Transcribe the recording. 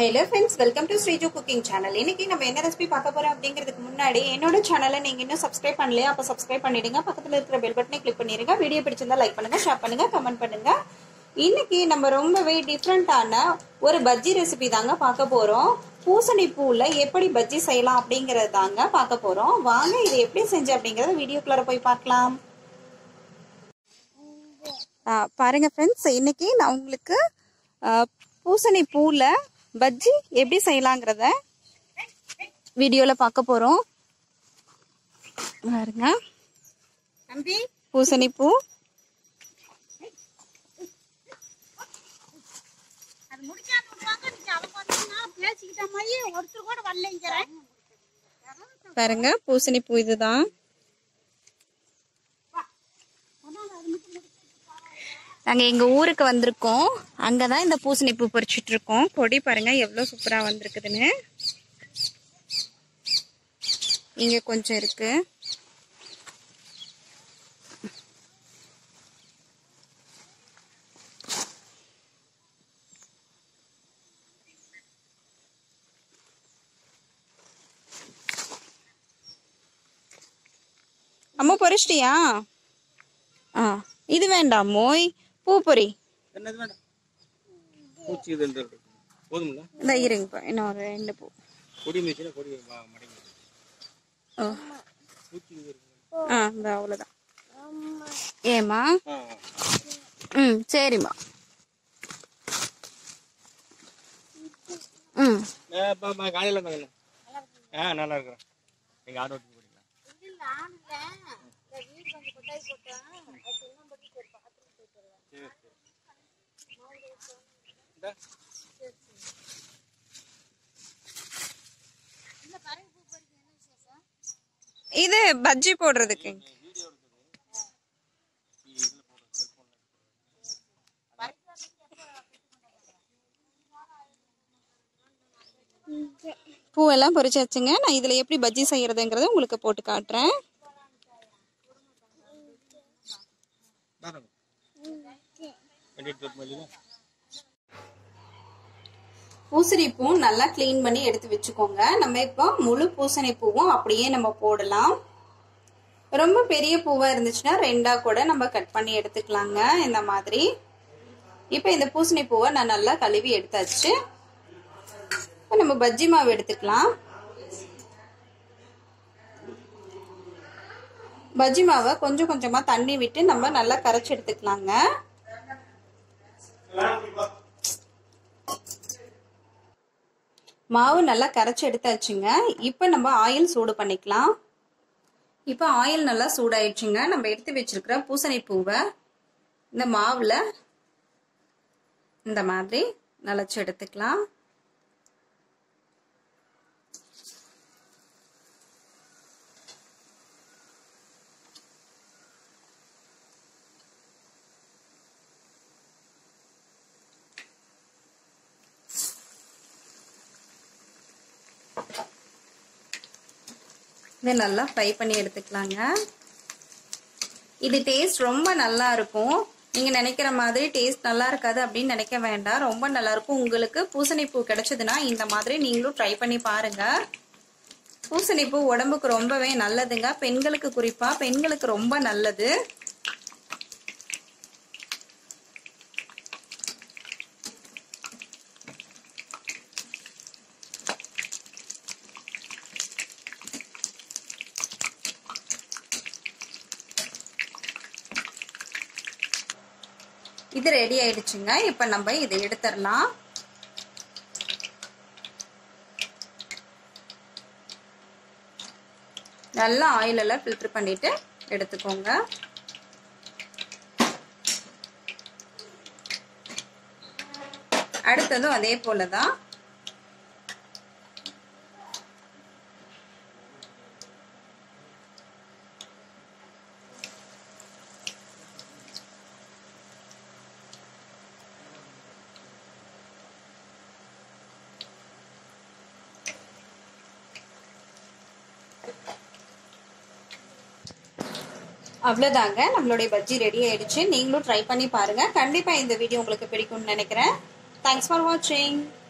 Hello friends welcome to Sriju cooking channel இன்னைக்கு நம்ம என்ன ரெசிபி பார்க்க போறோம் அப்படிங்கிறதுக்கு முன்னாடி என்னோட சேனலை நீங்க இன்னும் சப்ஸ்கிரைப் பண்ணலையா அப்ப சப்ஸ்கிரைப் பண்ணிடுங்க பக்கத்துல இருக்கிற பெல் பட்டனை கிளிக் பண்ணிருங்க வீடியோ பிடிச்சிருந்தா லைக் பண்ணுங்க ஷேர் பண்ணுங்க கமெண்ட் பண்ணுங்க இன்னைக்கு நம்ம ரொம்பவே டிஃப்ரெண்டான ஒரு பஜ்ஜி ரெசிபி தாங்க பார்க்க போறோம் பூசணி பூல எப்படி பஜ்ஜி செய்யலாம் அப்படிங்கறது தாங்க பார்க்க போறோம் வாங்க இது எப்படி செஞ்சு அப்படிங்கறத வீடியோக்குள்ளார போய் பார்க்கலாம் பாருங்க ஃப்ரெண்ட்ஸ் இன்னைக்கு நான் உங்களுக்கு பூசணி பூவில் பஜ்ஜி எப்படி செய்யலாங்கிறத வீடியோவில் பார்க்க போகிறோம் பாருங்க தம்பி பூசணி பூ அது முடிச்சான்னு விடுவாங்க நீங்க அவங்க வந்தீங்கன்னா பேசிக்கிட்ட மாதிரி ஒருத்தர் கூட வரலைங்கிறேன் பாருங்க பூசணி பூ இதுதான் நாங்கள் எங்கள் ஊருக்கு வந்திருக்கோம் அங்கே தான் இந்த பூசணி பூ பறிச்சிட்டு இருக்கோம் கொடி பாருங்க எவ்வளோ சூப்பராக வந்திருக்குதுன்னு இங்கே கொஞ்சம் இருக்கு அம்மா பொரிச்சிட்டியா ஆ இது வேண்டாம் மோய் பூ பொரி என்னது வேண்டாம் பூச்சி இது இந்த இருக்கு. போதுமில்ல இந்த இருங்கப்பா இன்னும் ஒரு ரெண்டு பூ கொடி மிச்சினா கொடி ம- மடங்கி ஓ பூச்சி இது இருக்கு. ஆ இந்த அவ்வளோதான் ஏம்மா ஆ ம் சரிம்மா ம் ஆ இப்போ காலையில் இருந்தாங்கல்ல ஆ நல்லா இருக்கிறேன் நீங்கள் ஆட்டோ ஓட்டி போறீங்களா சரி சரி இந்தா. இது பஜ்ஜி போடுறதுக்கு பூவெல்லாம் பொரிச்சாச்சுங்க நான் இதில் எப்படி பஜ்ஜி செய்யறதுங்கிறத உங்களுக்கு போட்டு காட்டுறேன் தாராளம். வண்டி எடுத்து வரணுமா இல்லையா? பூசணி பூ நல்லா க்ளீன் பண்ணி எடுத்து வச்சுக்கோங்க நம்ம இப்போ முழு பூசணி பூவும் அப்படியே நம்ம போடலாம் ரொம்ப பெரிய பூவா இருந்துச்சுன்னா ரெண்டா கூட நம்ம கட் பண்ணி எடுத்துக்கலாங்க இந்த மாதிரி இப்போ இந்த பூசணி பூவை நான் நல்லா கழுவி எடுத்தாச்சு இப்போ நம்ம பஜ்ஜி மாவு எடுத்துக்கலாம் பஜ்ஜி மாவை கொஞ்சம் கொஞ்சமா தண்ணி விட்டு நம்ம நல்லா கரைச்சி எடுத்துக்கலாங்க மாவு நல்லா கரைச்சி எடுத்தாச்சுங்க இப்போ நம்ம ஆயில் சூடு பண்ணிக்கலாம் இப்போ ஆயில் நல்லா சூடாயிடுச்சுங்க நம்ம எடுத்து வச்சிருக்கிற பூசணி பூவை இந்த மாவில் இந்த மாதிரி நனைச்சு எடுத்துக்கலாம் இதை நல்லா ஃப்ரை பண்ணி எடுத்துக்கலாங்க இது டேஸ்ட் ரொம்ப நல்லா இருக்கும் நீங்க நினைக்கிற மாதிரி டேஸ்ட் நல்லா இருக்காது அப்படின்னு நினைக்க வேண்டாம் ரொம்ப நல்லா இருக்கும் உங்களுக்கு பூசணி பூ கிடைச்சதுன்னா இந்த மாதிரி நீங்களும் ட்ரை பண்ணி பாருங்க பூசணி பூ உடம்புக்கு ரொம்பவே நல்லதுங்க பெண்களுக்கு குறிப்பா பெண்களுக்கு ரொம்ப நல்லது இது ரெடி ஆயிடுச்சுங்க இப்ப நம்ம இதை எடுத்துடலாம் நல்லா ஆயில் எல்லாம் ஃபில்டர் பண்ணிட்டு எடுத்துக்கோங்க அடுத்ததும் அதே போலதான் அவ்வளோதாங்க நம்மளுடைய பஜ்ஜி ரெடி ஆயிடுச்சு நீங்களும் ட்ரை பண்ணி பாருங்க கண்டிப்பா இந்த வீடியோ உங்களுக்கு பிடிக்கும்னு நினைக்கிறேன் தேங்க்ஸ் ஃபார் வாட்சிங்